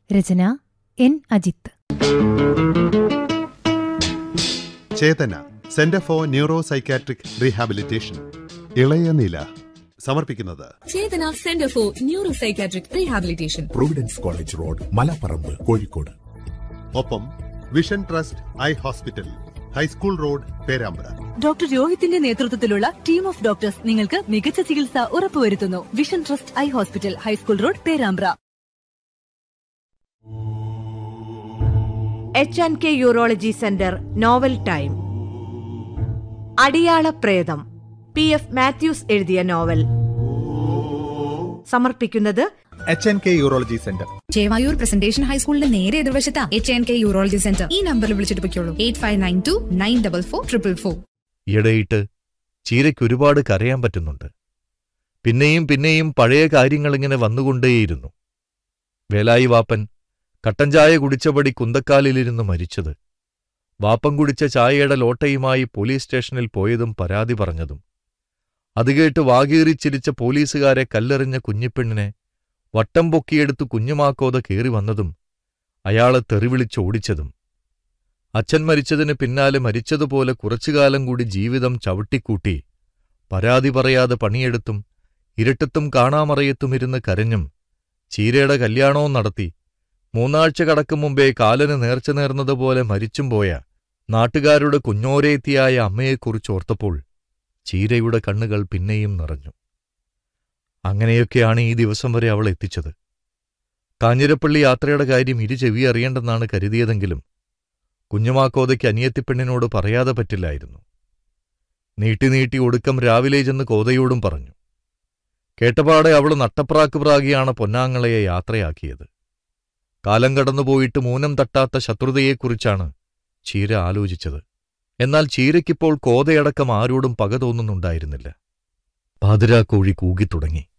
Rachana N Ajith Chetana centre for neuro psychiatric rehabilitation ഇളയ നില സമർപ്പിക്കുന്നത് Chetana centre for neuro psychiatric rehabilitation providence college road Malaparamba Kozhikode ഒപ്പം vision trust eye hospital high school road Perambra doctor രോഹിത്തിന്റെ നേതൃത്വത്തിലുള്ള team of doctors നിങ്ങൾക്ക് മികച്ച ചികിത്സ ഉറപ്പുവരുത്തുന്നു vision trust eye hospital high school road Perambra H and K urology centre novel time അടിയാള പ്രേതം P F Mathews എഴുതിയ നോവൽ സമർപ്പിക്കുന്നത് H N K urology centre Chevayur presentation ഹൈസ്കൂളിന്റെ നേരെ എതിർവശത്താ H N K urology centre ഈ നമ്പറിൽ വിളിച്ചിട്ട് പൊയ്ക്കോളൂ eight five nine two nine double four triple four ഇടയിട്ട് ചീരയ്ക്ക് ഒരുപാട് കരയാൻ പറ്റുന്നുണ്ട് പിന്നെയും പിന്നെയും പഴയ കാര്യങ്ങളിങ്ങനെ വന്നുകൊണ്ടേയിരുന്നു വേലായി വാപ്പൻ കട്ടൻ ചായ കുടിച്ചപടി കുന്തക്കാലിലിരുന്ന് മരിച്ചത് വാപ്പൻ കുടിച്ച ചായയുടെ ലോട്ടയുമായി പോലീസ് സ്റ്റേഷനിൽ പോയതും പരാതി പറഞ്ഞതും അത് കേട്ട് വാകീറിച്ചിരിച്ച പോലീസുകാരെ കല്ലെറിഞ്ഞ കുഞ്ഞിപ്പെണ്ണിനെ വട്ടം പൊക്കിയെടുത്ത് കുഞ്ഞുമാക്കോത കേറി വന്നതും അയാളെ തെറിവിളിച്ചോടിച്ചതും അച്ഛൻ മരിച്ചതിന് പിന്നാലെ മരിച്ചതുപോലെ കുറച്ചുകാലം കൂടി ജീവിതം ചവിട്ടിക്കൂട്ടി പരാതി പറയാതെ പണിയെടുത്തും ഇരട്ടത്തും കാണാമറയത്തും ഇരുന്ന് കരഞ്ഞും ചീരയുടെ കല്യാണവും നടത്തി മൂന്നാഴ്ച കടക്കും മുമ്പേ കാലന് നേർച്ച നേർന്നതുപോലെ മരിച്ചും പോയ നാട്ടുകാരുടെ കുഞ്ഞോരേത്തിയായ അമ്മയെക്കുറിച്ചോർത്തപ്പോൾ ചീരയുടെ കണ്ണുകൾ പിന്നെയും നിറഞ്ഞു അങ്ങനെയൊക്കെയാണ് ഈ ദിവസം വരെ അവൾ എത്തിച്ചത് കാഞ്ഞിരപ്പള്ളി യാത്രയുടെ കാര്യം ഇരു ചെവി അറിയേണ്ടെന്നാണ് കരുതിയതെങ്കിലും കുഞ്ഞുമാക്കോതയ്ക്ക് അനിയത്തിപ്പെണ്ണിനോട് പറയാതെ പറ്റില്ലായിരുന്നു നീട്ടി നീട്ടി ഒടുക്കം രാവിലെ ചെന്ന് കോതയോടും പറഞ്ഞു കേട്ടപാടെ അവൾ നട്ടപ്രാക്ക് പ്രാകിയാണ് പൊന്നാങ്ങളയെ യാത്രയാക്കിയത് കാലം കടന്നുപോയിട്ട് മൂനം തട്ടാത്ത ശത്രുതയെക്കുറിച്ചാണ് ചീര ആലോചിച്ചത് എന്നാൽ ചീരയ്ക്കിപ്പോൾ കോതയടക്കം ആരോടും പക തോന്നുന്നുണ്ടായിരുന്നില്ല പാതിരാക്കോഴി കൂകിത്തുടങ്ങി